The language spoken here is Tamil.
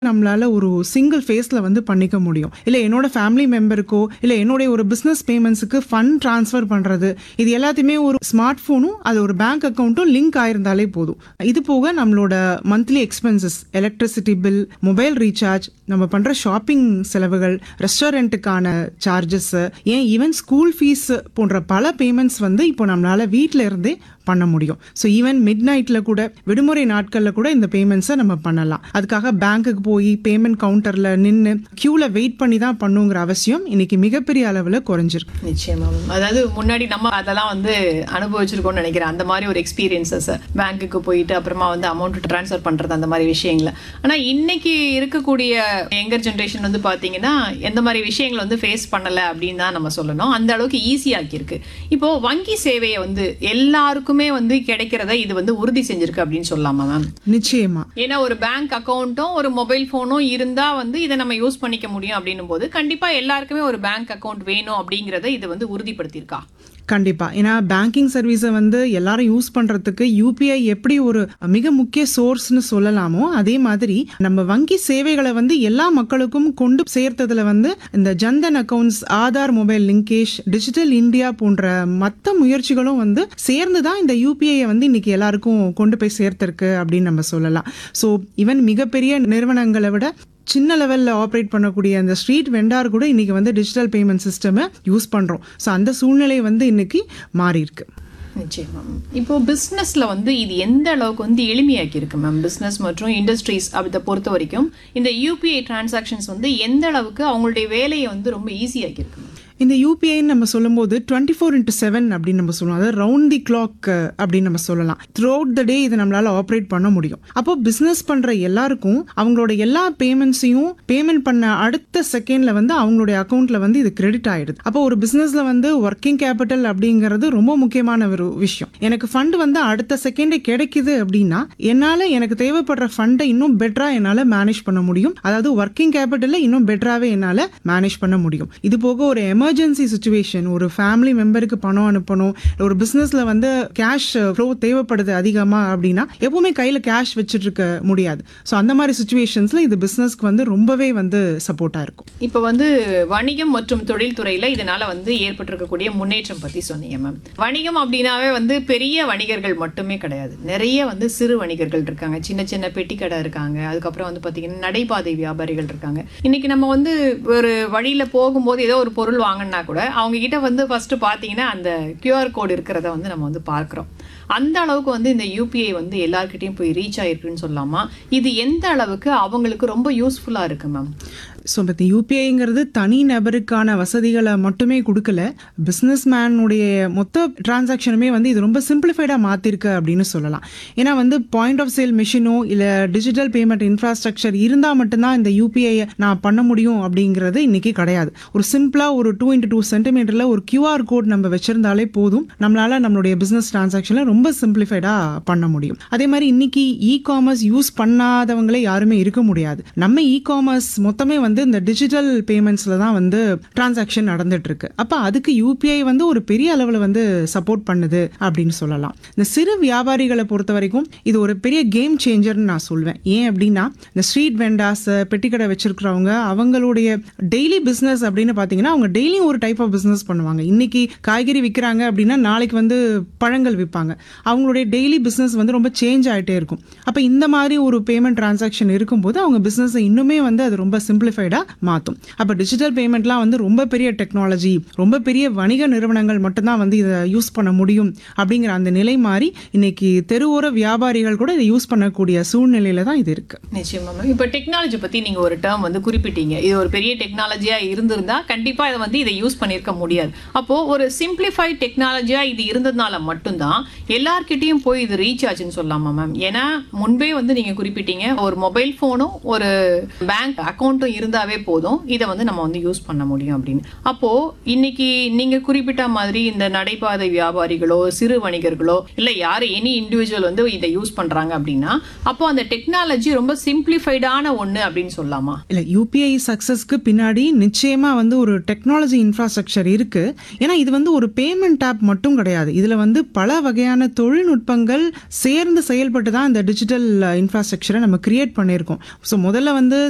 நம்மளால ஒரு சிங்கிள் ஃபேஸ்ல வந்து பண்ணிக்க முடியும் இல்ல என்னோட ஃபேமிலி மெம்பருக்கோ இல்ல என்னுடைய ஒரு பிசினஸ் பேமெண்ட்ஸுக்கு ஃபண்ட் ட்ரான்ஸ்ஃபர் பண்றது இது எல்லாத்தையுமே ஒரு ஸ்மார்ட் போனும் அது ஒரு பேங்க் அக்கௌண்ட்டும் லிங்க் ஆயிருந்தாலே போதும் இது போக நம்மளோட monthly expenses electricity bill mobile recharge நம்ம பண்ற ஷாப்பிங் செலவுகள் ரெஸ்டாரண்ட்டுக்கான சார்ஜஸ் ஏன் ஈவன் ஸ்கூல் ஃபீஸ் போன்ற பல பேமெண்ட்ஸ் வந்து இப்போ நம்மளால வீட்ல இருந்தே பண்ண முடியும் ஸோ ஈவன் மிட் நைட்ல கூட விடுமுறை நாட்கள்ல கூட இந்த பேமெண்ட்ஸை நம்ம பண்ணலாம் அதுக்காக பேங்க்குக்கு போய் பேமெண்ட் கவுண்டர்ல நின்று கியூல வெயிட் பண்ணி தான் பண்ணுங்கிற அவசியம் இன்னைக்கு மிகப்பெரிய அளவில் குறைஞ்சிருக்கு நிச்சயமா மேம் அதாவது முன்னாடி நம்ம அதெல்லாம் வந்து அனுபவிச்சிருக்கோம்னு நினைக்கிறேன் அந்த மாதிரி ஒரு எக்ஸ்பீரியன்சஸ் பேங்க்குக்கு போயிட்டு அப்புறமா வந்து அமௌண்ட் ட்ரான்ஸ்ஃபர் பண்றது அந்த மாதிரி விஷயங்கள ஆனா இன்னைக்கு இருக்கக்கூடிய யங்கர் ஜென்ரேஷன் வந்து பாத்தீங்கன்னா எந்த மாதிரி விஷயங்களை வந்து ஃபேஸ் பண்ணல அப்படின்னு தான் நம்ம சொல்லணும் அந்த அளவுக்கு ஈஸியாக்கி இருக்கு இப்போ வங்கி சேவையை வந்து எல்லாருக்குமே வந்து கிடைக்கிறத இது வந்து உறுதி செஞ்சிருக்கு அப்படின்னு சொல்லலாமா மேம் நிச்சயமா ஏன்னா ஒரு பேங்க் அக்கௌண்ட்டும் ஒரு மொபைல் ஃபோனும் இருந்தா வந்து இதை நம்ம யூஸ் பண்ணிக்க முடியும் அப்படின்னும் போது கண்டிப்பா எல்லாருக்குமே ஒரு பேங்க் அக்கவுண்ட் வேணும் அப்படிங்கறத இது வந்து உறுதிப்படுத்தியிருக்கா கண்டிப்பா ஏன்னா பேங்கிங் சர்வீஸை வந்து எல்லாரும் யூஸ் பண்றதுக்கு யூபிஐ எப்படி ஒரு மிக முக்கிய சோர்ஸ்னு சொல்லலாமோ அதே மாதிரி நம்ம வங்கி சேவைகளை வந்து எல்லா மக்களுக்கும் கொண்டு சேர்த்ததுல வந்து இந்த Jan Dhan accounts Aadhaar mobile linkage digital India போன்ற மற்ற முயற்சிகளும் வந்து சேர்ந்து தான் இந்த யூபிஐ வந்து இன்னைக்கு எல்லாருக்கும் கொண்டு போய் சேர்த்திருக்கு அப்படின்னு நம்ம சொல்லலாம் ஸோ ஈவன் மிகப்பெரிய நிறுவனங்களை விட சின்ன லெவலில் ஆப்ரேட் பண்ணக்கூடிய அந்த ஸ்ட்ரீட் வெண்டார் கூட இன்னைக்கு வந்து டிஜிட்டல் பேமெண்ட் சிஸ்டமை யூஸ் பண்ணுறோம் ஸோ அந்த சூழ்நிலை வந்து இன்னைக்கு மாறி இருக்கு நிச்சயமா இப்போ பிசினஸ்ல வந்து இது எந்த அளவுக்கு வந்து எளிமையாக்கி இருக்கு மேம் பிசினஸ் மற்றும் இண்டஸ்ட்ரீஸ் அதை பொறுத்த வரைக்கும் இந்த யூபிஐ டிரான்சாக்ஷன்ஸ் வந்து எந்த அளவுக்கு அவங்களுடைய வேலையை வந்து ரொம்ப ஈஸியாக்கி இருக்கு மேம் இந்த யூபிஐன்னு நம்ம சொல்லும்போது டுவெண்ட்டி ஃபோர் இன்ட்டு செவன் அப்படின்னு நம்ம சொல்லுவோம் அதாவது ரவுண்ட் தி கிளாக் அப்படின்னு நம்ம சொல்லலாம் த்ரூ அவுட் த டே இதை நம்மளால ஆப்ரேட் பண்ண முடியும் அப்போ பிஸ்னஸ் பண்ற எல்லாருக்கும் அவங்களோட எல்லா பேமெண்ட்ஸையும் பேமெண்ட் பண்ண அடுத்த செகண்ட்ல வந்து அவங்களுடைய அக்கௌண்ட்ல வந்து இது கிரெடிட் ஆயிடுது அப்போ ஒரு பிசினஸ்ல வந்து ஒர்க்கிங் கேபிட்டல் அப்படிங்கிறது ரொம்ப முக்கியமான ஒரு விஷயம் எனக்கு ஃபண்ட் வந்து அடுத்த செகண்டே கிடைக்குது அப்படின்னா என்னால எனக்கு தேவைப்படுற ஃபண்டை இன்னும் பெட்டரா என்னால மேனேஜ் பண்ண முடியும் அதாவது ஒர்க்கிங் கேபிட்டல்ல இன்னும் பெட்டராவே என்னால மேனேஜ் பண்ண முடியும் இது போக ஒரு எமர்ஜென்சி சுச்சுவேஷன் ஒரு ஃபேமிலி மெம்பருக்கு பணம் அனுப்பணும் ஒரு பிசினஸ்ல வந்து கேஷ் ஃப்ளோ தேவைப்படுது அதிகமா அப்படின்னா எப்பவுமே கையில கேஷ் வச்சுட்டு இருக்க முடியாது ஸோ அந்த மாதிரி சுச்சுவேஷன்ஸ்ல இது பிசினஸ்க்கு வந்து ரொம்பவே வந்து சப்போர்ட்டா இருக்கும் இப்போ வந்து வணிகம் மற்றும் தொழில்துறையில இதனால வந்து ஏற்பட்டிருக்கக்கூடிய முன்னேற்றம் பத்தி சொன்னீங்க மேம் வணிகம் அப்படின்னாவே வந்து பெரிய வணிகர்கள் மட்டுமே கிடையாது நிறைய வந்து சிறு வணிகர்கள் இருக்காங்க சின்ன சின்ன பெட்டி கடை இருக்காங்க அதுக்கப்புறம் வந்து பாத்தீங்கன்னா நடைபாதை வியாபாரிகள் இருக்காங்க இன்னைக்கு நம்ம வந்து ஒரு வழியில போகும்போது ஏதோ ஒரு பொருள் வாங்கினா கூட அவங்க கிட்ட வந்து ஃபர்ஸ்ட் பாத்தீங்கன்னா அந்த கியூஆர் கோடு இருக்கிறத வந்து நம்ம வந்து பார்க்கிறோம் அந்த அளவுக்கு வந்து இந்த யூபிஐ வந்து எல்லார்கிட்டயும் போய் ரீச் ஆயிருக்குன்னு சொல்லலாமா இது எந்த அளவுக்கு அவங்களுக்கு ரொம்ப யூஸ்ஃபுல்லா இருக்கு மேம் ஸோ பற்றி யூபிஐங்கிறது தனி நபருக்கான வசதிகளை மட்டுமே கொடுக்கல பிஸ்னஸ் மேனுடைய மொத்த டிரான்சாக்ஷனுமே வந்து இது ரொம்ப சிம்பிளிஃபைடாக மாற்றிருக்கு அப்படின்னு சொல்லலாம் ஏன்னா வந்து பாயிண்ட் ஆஃப் சேல் மிஷினோ இல்லை டிஜிட்டல் பேமெண்ட் இன்ஃப்ராஸ்ட்ரக்சர் இருந்தால் மட்டும்தான் இந்த யூபிஐயை நான் பண்ண முடியும் அப்படிங்கிறது இன்னைக்கு கிடையாது ஒரு சிம்பிளாக ஒரு டூ இன்ட்டு டூ சென்டிமீட்டரில் ஒரு கியூஆர் கோட் நம்ம வச்சிருந்தாலே போதும் நம்மளால நம்மளுடைய பிஸ்னஸ் டிரான்சாக்ஷனில் ரொம்ப சிம்பிளிஃபைடாக பண்ண முடியும் அதே மாதிரி இன்னைக்கு இ காமர்ஸ் யூஸ் பண்ணாதவங்களே யாருமே இருக்க முடியாது நம்ம இ காமர்ஸ் மொத்தமே வந்து இந்த டிஜிட்டல் பேமெண்ட்ஸ்ல தான் வந்து டிரான்சாக்ஷன் நடந்துட்டு இருக்கு அப்ப அதுக்கு யூபிஐ வந்து ஒரு பெரிய அளவில் வந்து சப்போர்ட் பண்ணுது அப்படின்னு சொல்லலாம் இந்த சிறு வியாபாரிகளை பொறுத்த வரைக்கும் இது ஒரு பெரிய கேம் சேஞ்சர்னு நான் சொல்வேன் ஏன் அப்படின்னா இந்த ஸ்ட்ரீட் வெண்டாஸ் பெட்டிக்கடை வச்சிருக்கிறவங்க அவங்களுடைய டெய்லி பிஸ்னஸ் அப்படின்னு பார்த்தீங்கன்னா அவங்க டெய்லியும் ஒரு டைப் ஆஃப் பிஸ்னஸ் பண்ணுவாங்க இன்னைக்கு காய்கறி விற்கிறாங்க அப்படின்னா நாளைக்கு வந்து பழங்கள் விற்பாங்க அவங்களுடைய டெய்லி பிஸ்னஸ் வந்து ரொம்ப சேஞ்ச் ஆகிட்டே இருக்கும் அப்போ இந்த மாதிரி ஒரு பேமெண்ட் டிரான்சாக்ஷன் இருக்கும்போது அவங்க பிஸ்னஸை இன்னுமே வந்து அது ரொம்ப சிம்பிளிஃபைடாக மாற்றும் அப்போ டிஜிட்டல் பேமெண்ட்லாம் வந்து ரொம்ப பெரிய டெக்னாலஜி ரொம்ப பெரிய வணிக நிறுவனங்கள் மட்டும்தான் வந்து இதை யூஸ் பண்ண முடியும் அப்படிங்கிற அந்த நிலை மாறி இன்னைக்கு தெருவோர வியாபாரிகள் கூட இதை யூஸ் பண்ணக்கூடிய சூழ்நிலையில தான் இது இருக்கு நிச்சயமா மேம் இப்போ டெக்னாலஜி பத்தி நீங்க ஒரு டேர்ம் வந்து குறிப்பிட்டீங்க இது ஒரு பெரிய டெக்னாலஜியா இருந்திருந்தா கண்டிப்பா இதை வந்து இதை யூஸ் பண்ணியிருக்க முடியாது அப்போ ஒரு சிம்பிளிஃபைட் டெக்னாலஜியா இது இருந்ததுனால மட்டும்தான் எல்லார்கிட்டயும் போய் இது ரீச் ஆச்சுன்னு சொல்லலாமா மேம் ஏன்னா முன்பே வந்து நீங்க குறிப்பிட்டீங்க ஒரு மொபைல் போனும் ஒரு பேங்க் அக்கௌண்ட்டும் இருந்தாவே போதும் இதை வந்து நம்ம வந்து யூஸ் பண்ண முடியும் அப்படின்னு அப்போ இன்னைக்கு நீங்க குறிப்பிட்ட மாதிரி இந்த நடைபாதை வியாபாரிகளோ சிறு வணிகர்களோ இல்ல யாரு எனி இண்டிவிஜுவல் வந்து இதை யூஸ் பண்றாங்க அப்படின்னா அப்போ அந்த டெக்னாலஜி ரொம்ப சிம்பிளிஃபைடான ஒண்ணு அப்படின்னு சொல்லலாமா இல்லை யூபிஐ சக்ஸஸ்க்கு பின்னாடி நிச்சயமா வந்து ஒரு டெக்னாலஜி இன்ஃப்ராஸ்ட்ரக்சர் இருக்கு ஏன்னா இது வந்து ஒரு பேமெண்ட் ஆப் மட்டும் கிடையாது இதுல வந்து பல வகையான தொழில்நுட்பங்கள் சேர்ந்து செயல்பட்டு தான் இந்த டிஜிட்டல் இன்ஃப்ராஸ்ட்ரக்சரை நம்ம கிரியேட் பண்ணியிருக்கோம் ஸோ முதல்ல வந்து